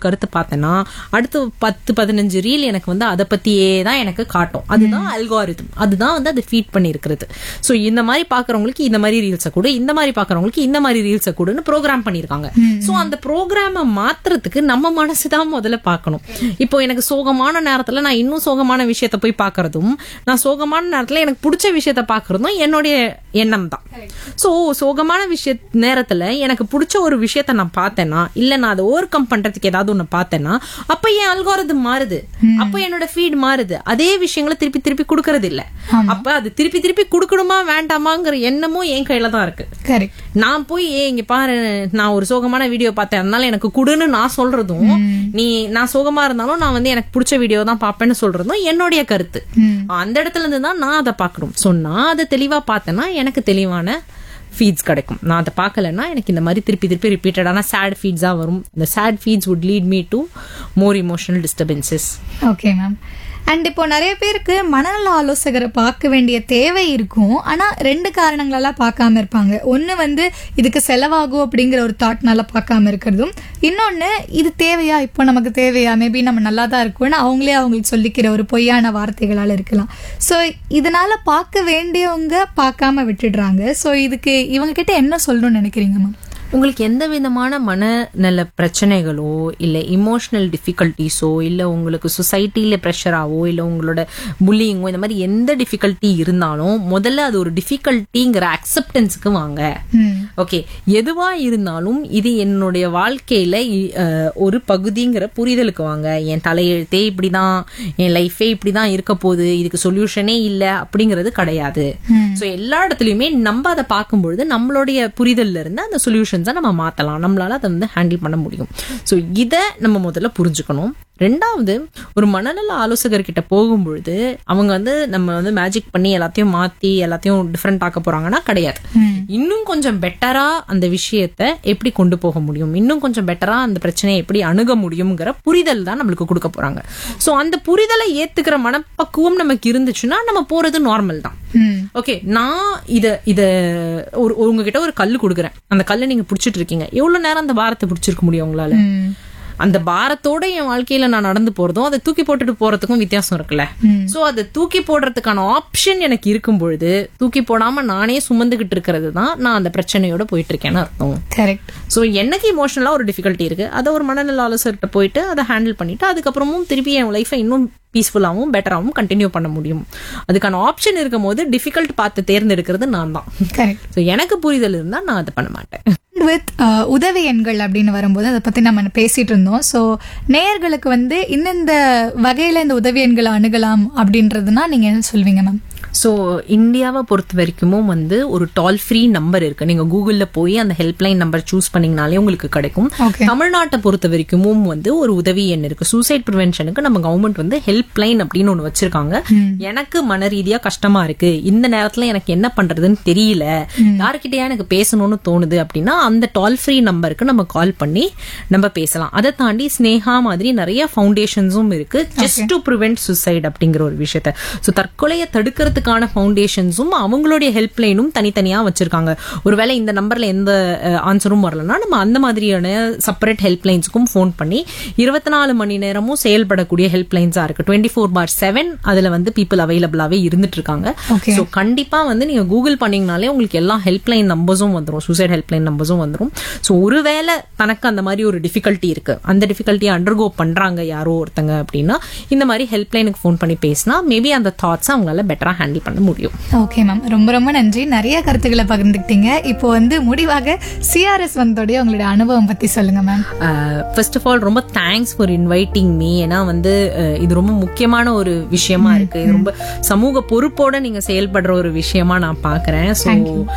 கருத்து பார்த்தேன்னா அடுத்து பத்து பதினஞ்சு ரீல் எனக்கு வந்து அதை பத்தியே தான் எனக்கு காட்டும் அதுதான் அல்காரிதம் அதுதான் வந்து அது ஃபீட் பண்ணி இருக்கிறது ஸோ இந்த மாதிரி பாக்குறவங்களுக்கு இந்த மாதிரி ரீல்ஸை கொடு இந்த மாதிரி பாக்குறவங்களுக்கு இந்த மாதிரி ரீல்ஸை கொடுன்னு ப்ரோக்ராம் பண்ணிருக்காங்க ஸோ அந்த ப்ரோக்ராமை மாத்துறதுக்கு நம்ம மனசு தான் முதல்ல பார்க்கணும் இப்போ எனக்கு சோகமான நேரத்துல நான் இன்னும் சோகமான விஷயத்த போய் பார்க்கறதும் நான் சோகமான நேரத்துல எனக்கு பிடிச்ச விஷயத்த பார்க்கறதும் என்னுடைய எண்ணம் தான் ஸோ சோகமான விஷய நேரத்துல எனக்கு பிடிச்ச ஒரு விஷயத்த நான் பார்த்தேன்னா இல்ல நான் அதை ஓவர் கம் பண்றதுக்கு ஏதாவது ஒண்ணு பார்த்தேன்னா அப்ப என் அல்காரதம் மாறுது அப்ப என்னோட ஃபீட் மாறுது அதே விஷயங்களை திருப்பி திருப்பி கொடுக்கறது இல்ல அப்ப அது திருப்பி திருப்பி கொடுக்கணுமா வேண்டாமாங்கிற எண்ணமும் என் கையில தான் இருக்கு கரெக்ட் நான் போய் ஏ இங்க பாரு நான் ஒரு சோகமான வீடியோ பார்த்தேன் அதனால எனக்கு குடுன்னு நான் சொல்றதும் நீ நான் சோகமா இருந்தாலும் நான் வந்து எனக்கு பிடிச்ச வீடியோ தான் பார்ப்பேன்னு சொல்றதும் என்னுடைய கருத்து அந்த இடத்துல இருந்து தான் நான் அதை பார்க்கணும் சோ நான் அதை தெளிவா பார்த்தேன்னா எனக்கு தெளிவான ஃபீட்ஸ் கிடைக்கும் நான் அதை பார்க்கலன்னா எனக்கு இந்த மாதிரி திருப்பி திருப்பி ரிப்பீட்டடான சேட் ஃபீட்ஸா வரும் இந்த sad feeds would lead me to more emotional disturbances okay ma'am and இப்போ நிறைய பேருக்கு மனநல ஆலோசகரை பார்க்க வேண்டிய தேவை இருக்கும் ஆனா ரெண்டு காரணங்களால பார்க்காம இருப்பாங்க ஒன்னு வந்து இதுக்கு செலவாகும் அப்படிங்கிற ஒரு தாட்னால பார்க்காம இருக்கிறதும் இன்னொன்னு இது தேவையா இப்போ நமக்கு தேவையா மேபி நம்ம நல்லா தான் இருக்கோம்னு அவங்களே அவங்களுக்கு சொல்லிக்கிற ஒரு பொய்யான வார்த்தைகளால இருக்கலாம் ஸோ இதனால பார்க்க வேண்டியவங்க பார்க்காம விட்டுடுறாங்க ஸோ இதுக்கு இவங்க கிட்ட என்ன சொல்லணும்னு நினைக்கிறீங்க மேம் உங்களுக்கு எந்த விதமான மனநல பிரச்சனைகளோ இல்ல இமோஷனல் டிஃபிகல்ட்டிஸோ இல்ல உங்களுக்கு சொசைட்டில ப்ரெஷராவோ இல்ல உங்களோட புல்லிங்கோ இந்த மாதிரி எந்த டிஃபிகல்ட்டி இருந்தாலும் முதல்ல அது ஒரு டிஃபிகல்ட்டிங்கிற அக்செப்டன்ஸுக்கு வாங்க ஓகே எதுவா இருந்தாலும் இது என்னுடைய வாழ்க்கையில இ- அஹ், ஒரு பகுதிங்கிற புரிதலுக்கு வாங்க என் தலையெழுத்தே இப்படிதான் என் லைஃபே இப்படிதான் இருக்க போகுது இதுக்கு சொல்யூஷனே இல்ல அப்படிங்கிறது கிடையாது சோ எல்லா இடத்துலயுமே நம்ம அதை பார்க்கும்பொழுது நம்மளுடைய புரிதல்ல இருந்து அந்த சொல்யூஷன்ஸை நம்ம மாத்தலாம் நம்மளால அதை வந்து ஹேண்டில் பண்ண முடியும் சோ இத நம்ம முதல்ல புரிஞ்சுக்கணும் ரெண்டாவது ஒரு மனநல ஆலோசகர்கிட்ட போகும்பொழுது அவங்க வந்து நம்ம வந்து மேஜிக் பண்ணி எல்லாத்தையும் மாத்தி எல்லாத்தையும் டிஃப்ரெண்ட் ஆக்க போறாங்கன்னா கிடையாது இன்னும் கொஞ்சம் பெட்டரா அந்த விஷயத்த எப்படி கொண்டு போக முடியும் இன்னும் கொஞ்சம் பெட்டரா அந்த பிரச்சனையை எப்படி அணுக முடியுங்கிற புரிதல் தான் நம்மளுக்கு கொடுக்க போறாங்க சோ அந்த புரிதலை ஏத்துக்கிற மனப்பக்குவம் நமக்கு இருந்துச்சுன்னா நம்ம போறது நார்மல் தான் ஓகே நான் இத இத ஒரு உங்ககிட்ட ஒரு கல் கொடுக்குறேன் அந்த கல்லை நீங்க புடிச்சிட்டு இருக்கீங்க எவ்வளவு நேரம் அந்த பாரத்தை புடிச்சிருக்க முடியும் உங்களால அந்த பாரத்தோட என் வாழ்க்கையில நான் நடந்து போறதும் அதை தூக்கி போட்டுட்டு போறதுக்கும் வித்தியாசம் இருக்குல்ல சோ அதை தூக்கி போடுறதுக்கான ஆப்ஷன் எனக்கு இருக்கும் பொழுது தூக்கி போடாம நானே சுமந்துகிட்டு இருக்கிறது தான் நான் அந்த பிரச்சனையோட போயிட்டு இருக்கேன்னு அர்த்தம் கரெக்ட் சோ எனக்கு இமோஷனலா ஒரு டிஃபிகல்ட்டி இருக்கு அதை ஒரு மனநல ஆலோசகர்கிட்ட போயிட்டு அதை ஹேண்டில் பண்ணிட்டு அதுக்கப்புறமும் திருப்பி என் லைஃபை இன்னும் பீஸ்ஃபுல்லாகவும் பெட்டராகவும் கண்டினியூ பண்ண முடியும் அதுக்கான ஆப்ஷன் இருக்கும் போது டிஃபிகல்ட் பார்த்து தேர்ந்தெடுக்கிறது நான் தான் கரெக்ட் ஸோ எனக்கு புரிதல் இருந்தா நான் அதை பண்ண மாட்டேன் வித் உதவி எண்கள் அப்படின்னு வரும்போது அதை பத்தி நம்ம பேசிட்டு இருந்தோம் ஸோ நேயர்களுக்கு வந்து இந்தந்த வகையில இந்த உதவி எண்களை அணுகலாம் அப்படின்றதுனா நீங்க என்ன சொல்வீங்க மேம் ஸோ இந்தியாவை பொறுத்த வரைக்கும் வந்து ஒரு டால் ஃப்ரீ நம்பர் இருக்கு நீங்க கூகுள்ல போய் அந்த ஹெல்ப்லைன் நம்பர் சூஸ் பண்ணீங்கனாலே உங்களுக்கு கிடைக்கும் Okay. தமிழ்நாட்டை பொறுத்த வரைக்கும் வந்து ஒரு உதவி எண் இருக்கு சூசைட் ப்ரிவென்ஷனுக்கு நம்ம கவர்மெண்ட் வந்து ஹெல்ப்லைன் அப்படின்னு ஒன்று வச்சிருக்காங்க எனக்கு மன ரீதியா கஷ்டமா இருக்கு இந்த நேரத்துல எனக்கு என்ன பண்றதுன்னு தெரியல யாருக்கிட்டயா எனக்கு பேசணும்னு தோணுது அப்படின்னா அந்த டால் ஃப்ரீ நம்பருக்கு நம்ம கால் பண்ணி நம்ம பேசலாம் அதை தாண்டி ஸ்னேகா மாதிரி நிறைய ஃபவுண்டேஷன்ஸும் இருக்கு ஜஸ்ட் டு ப்ரிவென்ட் சுசைட் அப்படிங்கிற ஒரு விஷயத்த ஸோ தற்கொலையை தடுக்கிறதுக்கான ஃபவுண்டேஷன்ஸும் அவங்களுடைய ஹெல்ப்லைனும் தனித்தனியா வச்சிருக்காங்க ஒருவேளை இந்த நம்பர்ல எந்த ஆன்சரும் வரலன்னா நம்ம அந்த மாதிரியான செப்பரேட் ஹெல்ப்லைன்ஸுக்கும் ஃபோன் பண்ணி இருபத்தி நாலு மணி நேரமும் செயல்படக்கூடிய ஹெல்ப்லைன்ஸா இருக்கு டுவெண்ட்டி ஃபோர் பார் செவன் அதுல வந்து பீப்புள் அவைலபிளாவே இருந்துட்டு இருக்காங்க Okay. ஸோ கண்டிப்பா வந்து நீங்க கூகுள் பண்ணீங்கனாலே உங்களுக்கு எல்லா ஹெல்ப்லைன் நம்பர்ஸும் வந்துரும் சூசைட் ஹெல்ப்லைன் நம்பர்ஸும் வந்துரும் ஸோ ஒருவேளை தனக்கு அந்த மாதிரி ஒரு டிஃபிகல்ட்டி இருக்கு அந்த டிஃபிகல்ட்டியை அண்டர்கோ பண்றாங்க யாரோ ஒருத்தங்க அப்படின்னா இந்த மாதிரி ஹெல்ப்லைனுக்கு ஃபோன் பண்ணி பேசினா மேபி அந்த தாட்ஸ் அவங்களால பெட்டரா ஹேண்டில் பண்ண முடியும் ஓகே மேம் ரொம்ப ரொம்ப நன்றி நிறைய கருத்துக்களை பகிர்ந்துக்கிட்டீங்க இப்போ வந்து முடிவாக சிஆர்எஸ் வந்தோடைய உங்களுடைய அனுபவம் பத்தி சொல்லுங்க மேம் ஃபர்ஸ்ட் ஆஃப் ஆல் ரொம்ப தேங்க்ஸ் ஃபார் இன்வைட்டிங் மீ ஏன்னா வந்து அஹ், இது ரொம்ப முக்கியமான ஒரு விஷயமா இருக்கு இது ரொம்ப சமூக பொறுப்போட நீங்க செயல்படுற ஒரு விஷயமா நான் பாக்குறேன் so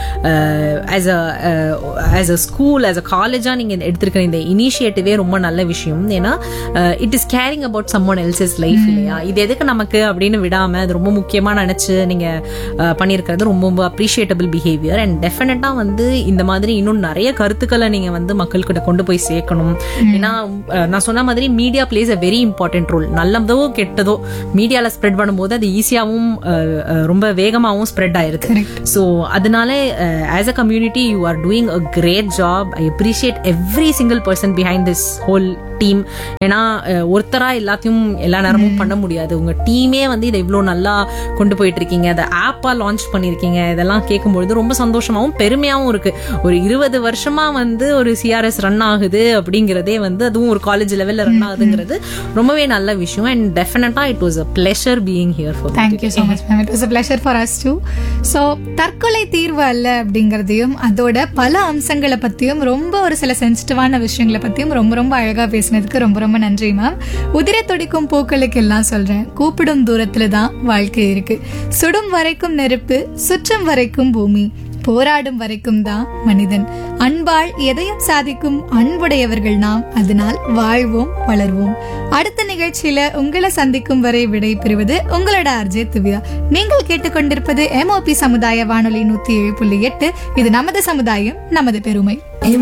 as a as a school as a காலேஜா நீங்க எடுத்திருக்கிற இந்த இனிஷியேட்டிவே ரொம்ப நல்ல விஷயம் ஏன்னா it is caring about some one else's life இல்லையா இது எதுக்கு நமக்கு அப்படின்னு விடாம அது ரொம்ப முக்கியமா நினைச்சு நீங்க அஹ், பண்ணியிருக்கிறது ரொம்ப ரொம்ப அப்ரிஷியேட்டபிள் பிஹேவியர் அண்ட் டெஃபினட்டா வந்து இந்த மாதிரி இன்னும் நிறைய கருத்துக்களை நீங்க வந்து மக்கள்கிட்ட கொண்டு போய் சேர்க்கணும் ஏன்னா அஹ், நான் சொன்ன மாதிரி media plays a very important role நல்லதோ கெட்டதோ மீடியால ஸ்ப்ரெட் பண்ணும்போது அது ஈஸியாவும் ரொம்ப வேகமாவும் ஸ்ப்ரெட் ஆயிருது ஸோ அதனால as a community you are doing a great job I appreciate every single person behind this whole team ஏன்னா அஹ், ஒருத்தரா எல்லாத்தையும் எல்லா நேரமும் பண்ண முடியாது உங்க டீமே வந்து இதை இவ்வளவு நல்லா கொண்டு போயிட்டு இருக்கீங்க அதை ஆப்பா லான்ச் பண்ணிருக்கீங்க இதெல்லாம் கேட்கும்பொழுது ரொம்ப சந்தோஷமாவும் பெருமையாவும் இருக்கு ஒரு இருபது வருஷமா வந்து ஒரு சிஆர்எஸ் ரன் ஆகுது அப்படிங்கறதே வந்து அதுவும் ஒரு காலேஜ் லெவல்ல ரன் ஆகுதுங்கிறது ரொம்பவே நல்ல விஷயம் அண்ட் டெஃபினட்டா it was a pleasure being here for thank you so much ma'am it was a pleasure for us too so தற்கொலை தீர்வு அல்ல அப்படிங்கிறதையும் அதோட பல அம்சங்களை பற்றியும் ரொம்ப ஒரு சில சென்சிட்டிவான விஷயங்களை பற்றியும் ரொம்ப ரொம்ப அழகாக பேசினதுக்கு ரொம்ப ரொம்ப நன்றி மேம் உதிர துடிக்கும் பூக்களுக்கு எல்லாம் சொல்கிறேன் கூப்பிடும் தூரத்தில் தான் வாழ்க்கை இருக்கு சுடும் வரைக்கும் நெருப்பு சுற்றம் வரைக்கும் பூமி போராடும் வரைக்கும் தான் மனிதன் அன்பால் எதையும் சாதிக்கும் அன்புடையவர்கள் நாம் அதனால் வாழ்வோம் வளர்வோம் அடுத்த நிகழ்ச்சியில உங்களை சந்திக்கும் வரை விடை பெறுவது உங்களோட அர்ஜே திவ்யா நீங்கள் கேட்டுக்கொண்டிருப்பது எம்ஓபி சமுதாய வானொலி நூத்தி ஏழு புள்ளி எட்டு இது நமது சமுதாயம் நமது பெருமை